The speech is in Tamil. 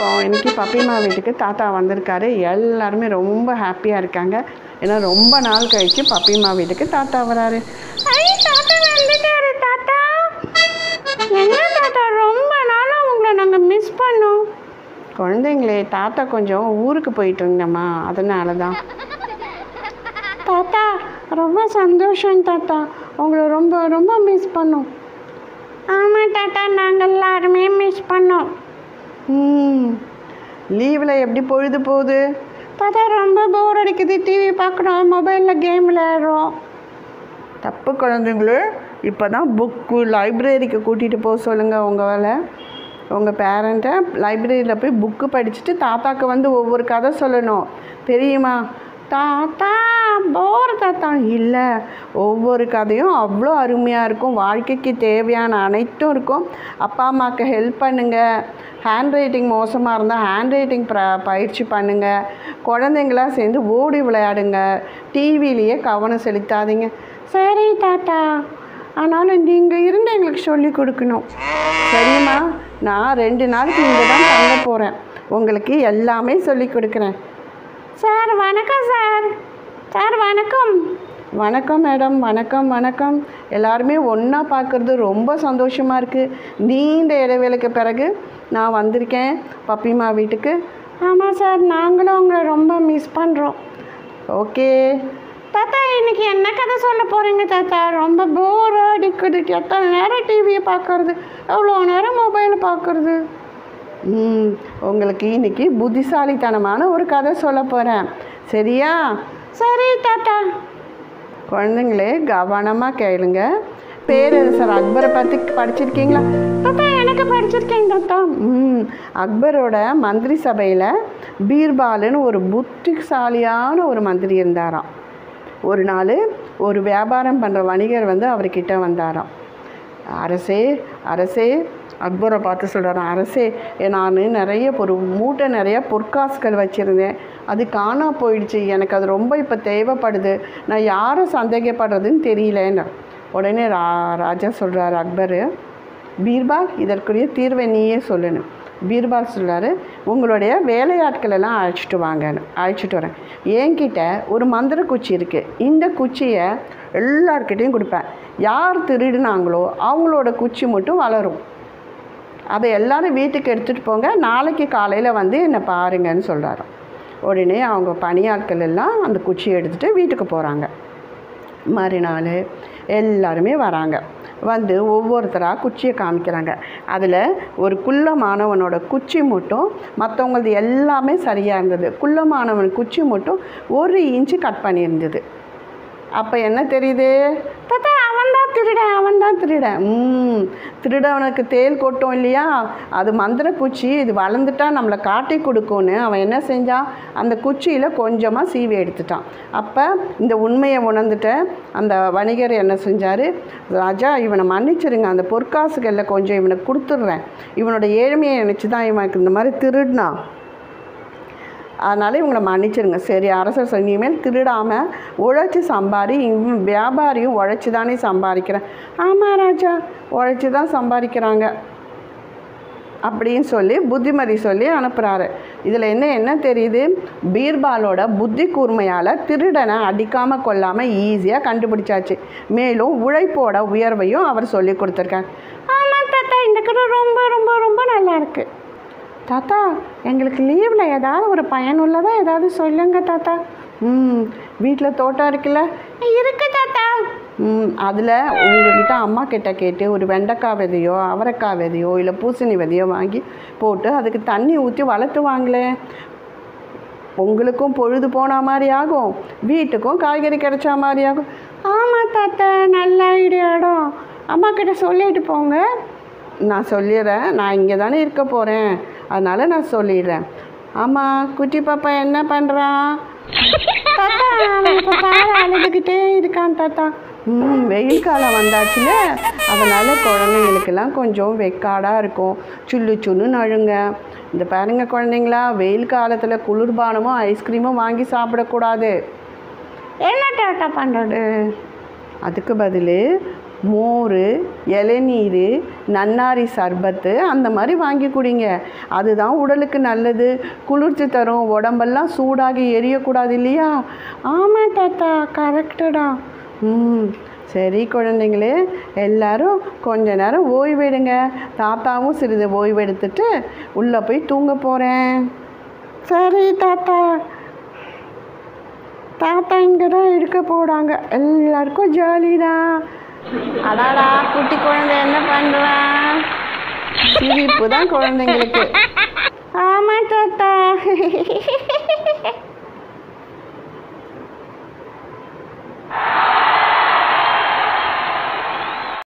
வணக்கம் இன்னைக்கு பப்பிமா வீட்டுக்கு தாத்தா வந்திருக்காரு எல்லாருமே ரொம்ப ஹாப்பியாக இருக்காங்க ஏன்னா ரொம்ப நாள் கழிச்சு பப்பிமா வீட்டுக்கு தாத்தா வராரு ஐ தாத்தா வந்துட்டாரு தாத்தா என்ன தாத்தா ரொம்ப நாளாக உங்களை நாங்கள் மிஸ் பண்ணோம் குழந்தைங்களே தாத்தா கொஞ்சம் ஊருக்கு போயிட்டு இருந்தம்மா அதனால தான் தாத்தா ரொம்ப சந்தோஷம் தாத்தா உங்களை ரொம்ப ரொம்ப மிஸ் பண்ணோம் ஆமாம் தாத்தா நாங்கள் எல்லாருமே மிஸ் பண்ணோம் ம் லீவில் எப்படி பொழுது போகுது தாத்தா ரொம்ப போர் அடிக்குது டிவி பார்க்குறோம் மொபைலில் கேம் விளையாடுறோம் தப்பு குழந்தைங்களே இப்போ தான் புக்கு லைப்ரரிக்கு கூட்டிகிட்டு போக சொல்லுங்கள் உங்கள் வேலை உங்கள் பேரண்ட்டை லைப்ரரியில் போய் புக்கு படிச்சுட்டு தாத்தாக்கு வந்து ஒவ்வொரு கதை சொல்லணும் தெரியுமா தாத்தா போர் தாத்தா இல்லை ஒவ்வொரு கதையும் அவ்வளோ அருமையாக இருக்கும் வாழ்க்கைக்கு தேவையான அனைத்தும் இருக்கும் அப்பா அம்மாவுக்கு ஹெல்ப் பண்ணுங்கள் ஹேண்ட் ரைட்டிங் மோசமாக இருந்தால் ஹேண்ட் ரைட்டிங் ப்ர பயிற்சி பண்ணுங்கள் குழந்தைங்களாம் சேர்ந்து ஓடி விளையாடுங்க டிவிலேயே கவனம் செலுத்தாதீங்க சரி தாத்தா ஆனாலும் நீங்கள் இருந்து எங்களுக்கு சொல்லி கொடுக்கணும் சரிம்மா நான் ரெண்டு நாளைக்கு இங்கே தான் தங்க போகிறேன் உங்களுக்கு எல்லாமே சொல்லி கொடுக்குறேன் சார் வணக்கம் சார் சார் வணக்கம் வணக்கம் மேடம் வணக்கம் வணக்கம் எல்லாருமே ஒன்றா பார்க்குறது ரொம்ப சந்தோஷமாக இருக்குது நீண்ட இடைவேளைக்கு பிறகு நான் வந்திருக்கேன் பப்பிமா வீட்டுக்கு ஆமாம் சார் நாங்களும் உங்களை ரொம்ப மிஸ் பண்ணுறோம் ஓகே தாத்தா இன்னைக்கு என்ன கதை சொல்ல போகிறீங்க தாத்தா ரொம்ப போர் அடிக்குது எத்தனை நேரம் டிவியை பார்க்கறது எவ்வளோ நேரம் மொபைலை பார்க்கறது ம் உங்களுக்கு இன்னைக்கு புத்திசாலித்தனமான ஒரு கதை சொல்ல போகிறேன் சரியா சரி தாத்தா குழந்தைங்களே கவனமாக கேளுங்க பேரரசர் அக்பரை பற்றி படிச்சிருக்கீங்களா தாத்தா எனக்கு படிச்சிருக்கேங்க தாத்தா ம் அக்பரோட மந்திரி சபையில் பீர்பாலுன்னு ஒரு புத்திசாலியான ஒரு மந்திரி இருந்தாராம் ஒரு நாள் ஒரு வியாபாரம் பண்ணுற வணிகர் வந்து அவர்கிட்ட வந்தாராம் அரசே அரசே அக்பரை பார்த்து சொல்கிறாராம் அரசே நான் நிறைய ஒரு மூட்டை நிறைய பொற்காசுகள் வச்சுருந்தேன் அது காணா போயிடுச்சு எனக்கு அது ரொம்ப இப்போ தேவைப்படுது நான் யாரை சந்தேகப்படுறதுன்னு தெரியலன்னு உடனே ரா ராஜா சொல்கிறார் அக்பர் பீர்பால் இதற்குரிய தீர்வை நீயே சொல்லணும் பீர்பால் சொல்கிறாரு உங்களுடைய வேலையாட்கள் எல்லாம் அழைச்சிட்டு வாங்கன்னு அழைச்சிட்டு வரேன் என்கிட்ட ஒரு மந்திர குச்சி இருக்குது இந்த குச்சியை எல்லார்கிட்டையும் கொடுப்பேன் யார் திருடினாங்களோ அவங்களோட குச்சி மட்டும் வளரும் அதை எல்லாரும் வீட்டுக்கு எடுத்துகிட்டு போங்க நாளைக்கு காலையில் வந்து என்னை பாருங்கன்னு சொல்கிறாரு உடனே அவங்க பணியாட்கள் எல்லாம் அந்த குச்சியை எடுத்துகிட்டு வீட்டுக்கு போகிறாங்க மறுநாள் எல்லாருமே வராங்க வந்து ஒவ்வொருத்தராக குச்சியை காமிக்கிறாங்க அதில் ஒரு குள்ளமானவனோட குச்சி மட்டும் மற்றவங்களது எல்லாமே சரியாக இருந்தது குள்ளமானவன் குச்சி மட்டும் ஒரு இன்ச்சு கட் பண்ணியிருந்தது அப்போ என்ன தெரியுது தாத்தா அவன் தான் திருடன் அவன் தான் திருடன் ம் திருடவனுக்கு தேல் கொட்டும் இல்லையா அது மந்திர குச்சி இது வளர்ந்துட்டா நம்மளை காட்டி கொடுக்கும்னு அவன் என்ன செஞ்சான் அந்த குச்சியில் கொஞ்சமாக சீவி எடுத்துட்டான் அப்போ இந்த உண்மையை உணர்ந்துட்ட அந்த வணிகர் என்ன செஞ்சார் ராஜா இவனை மன்னிச்சிருங்க அந்த பொற்காசுகளில் கொஞ்சம் இவனுக்கு கொடுத்துட்றேன் இவனோட ஏழ்மையை நினச்சி தான் இவனுக்கு இந்த மாதிரி திருடினான் அதனால் இவங்களை மன்னிச்சிருங்க சரி அரசர் சொன்ன, இனிமேல் திருடாமல் உழைச்சி சம்பாரி இவன் வியாபாரியும் உழைச்சி தானே சம்பாதிக்கிறேன் ஆமாம் ராஜா உழைச்சி தான் சம்பாதிக்கிறாங்க அப்படின்னு சொல்லி புத்திமதி சொல்லி அனுப்புகிறாரு இதில் என்ன என்ன தெரியுது பீர்பாலோட புத்தி கூர்மையால் திருடனை அடிக்காமல் கொல்லாமல் ஈஸியாக கண்டுபிடிச்சாச்சு மேலும் உழைப்போட உயர்வையும் அவர் சொல்லி கொடுத்துருக்காங்க ஆமாம் தாத்தா இந்த கதை ரொம்ப ரொம்ப ரொம்ப நல்லா இருக்கு தாத்தா எங்களுக்கு லீவில் ஏதாவது ஒரு பயனுள்ளதாக ஏதாவது சொல்லுங்க தாத்தா ம் வீட்டில் தோட்டம் இருக்குல்ல இருக்கு தாத்தா ம் அதில் உங்ககிட்ட அம்மா கிட்ட கேட்டு ஒரு வெண்டைக்காய் விதையோ அவரைக்காய் விதையோ இல்லை பூசணி விதையோ வாங்கி போட்டு அதுக்கு தண்ணி ஊற்றி வளர்த்துவாங்களே உங்களுக்கும் பொழுது போன மாதிரி ஆகும் வீட்டுக்கும் காய்கறி கிடைச்ச மாதிரி ஆகும் ஆமாம் தாத்தா நல்ல ஐடியாடம் அம்மா கிட்ட சொல்லிட்டு போங்க நான் சொல்லிடுறேன் நான் இங்கே தானே இருக்க போகிறேன் அதனால் நான் சொல்லிடுறேன் ஆமாம் குட்டி பாப்பா என்ன பண்ணுறான் தாத்தா அவன் இப்போ பாரு அழுதுகிட்டே இருக்கான் தாத்தா ம் வெயில் காலம் வந்தாச்சுல அதனால் குழந்தைங்களுக்கெல்லாம் கொஞ்சம் வெக்காடாக இருக்கும் சுள்ளு சுள்ளுன்னு அழுங்க இந்த பாருங்க குழந்தைங்களா வெயில் காலத்தில் குளிர்பானமும் ஐஸ்கிரீமும் வாங்கி சாப்பிடக்கூடாது என்ன டாட்டா பண்ணுறது அதுக்கு பதில் மோர் இளநீர் நன்னாரி சர்பத்து அந்த மாதிரி வாங்கி குடிங்க அதுதான் உடலுக்கு நல்லது குளிர்ச்சி தரும் உடம்பெல்லாம் சூடாகி எரியக்கூடாது இல்லையா ஆமாம் தாத்தா கரெக்டுடா ம் சரி குழந்தைங்களே எல்லாரும் கொஞ்ச நேரம் ஓய்வெடுங்க தாத்தாவும் சிறிது ஓய்வெடுத்துட்டு உள்ளே போய் தூங்க போகிறேன் சரி தாத்தா தாத்தா இங்கே தான் இருக்க போகிறாங்க எல்லாருக்கும் ஜாலி தான் அடாடா குட்டி குழந்தை என்ன பண்ணுறான் சிரிப்பு தான் குழந்தைங்களுக்கு ஆமாம் தாத்தா